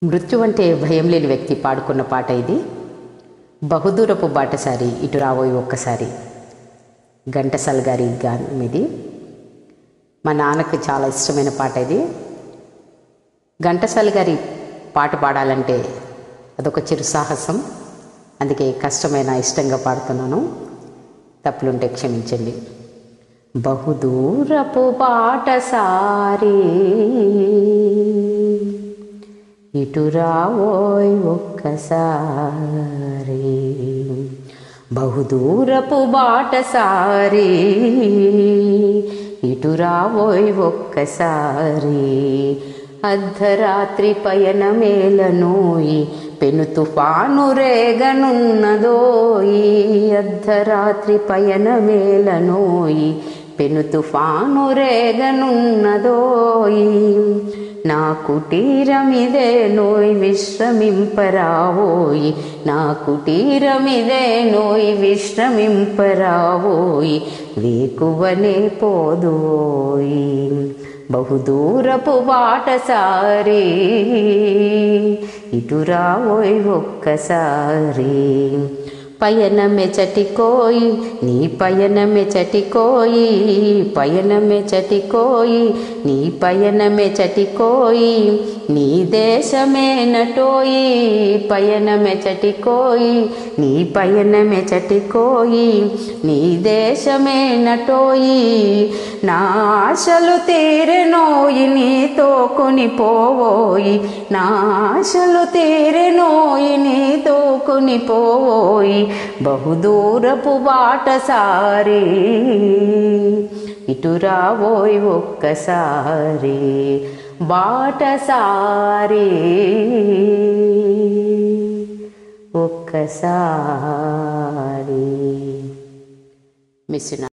మృత్యు అంటే భయం లేని వ్యక్తి పాడుకున్న పాట ఇది బహుదూరపు బాటసారి ఇటు రాబోయి ఒక్కసారి ఘంటసాల గారి గానం ఇది మా నాన్నకి చాలా ఇష్టమైన పాట ఇది ఘంటసాల గారి పాట పాడాలంటే అదొక చిరు సాహసం అందుకే కష్టమైన ఇష్టంగా పాడుతున్నాను తప్పులుంటే క్షమించండి బహుదూరపు బాటసారి ఇటు రావోయ్ ఒక్కసారి బహుదూరపు బాటసారి ఇటు రావోయ్ ఒక్కసారి అర్ధరాత్రి పయనమేలనోయి పెను తుఫాను రేగనున్నదోయి అర్ధరాత్రి పయనమేలనోయి పెను తుఫాను రేగనున్నదోయి నా కుటీరమిదే నోయ్ విశ్రమింపరావోయి నా కుటీరమిదే నోయ్ విశ్రమింపరావోయి వేకువనే పోదోయి బహుదూరపు బాటసారి ఇటు రావోయ్ ఒక్కసారి పయనమే చటికోయి నీ పయనమే చటికోయి పయనమే చటికోయి నీ పయనమే చటికోయి నీ దేశమే నటోయి పయనమే చటికోయి నీ పయనమే చటికోయి నీ దేశమే నటోయి నా ఆశలు తీరెనోయి నీతో కొనిపోవోయి నా ఆశలు తీరెనోయి నీతో కొనిపోవోయి బహుదూరపు బాటసారి ఇటు రావోయ్ ఒక్కసారి బాటసారి ఒక్కసారి మిస్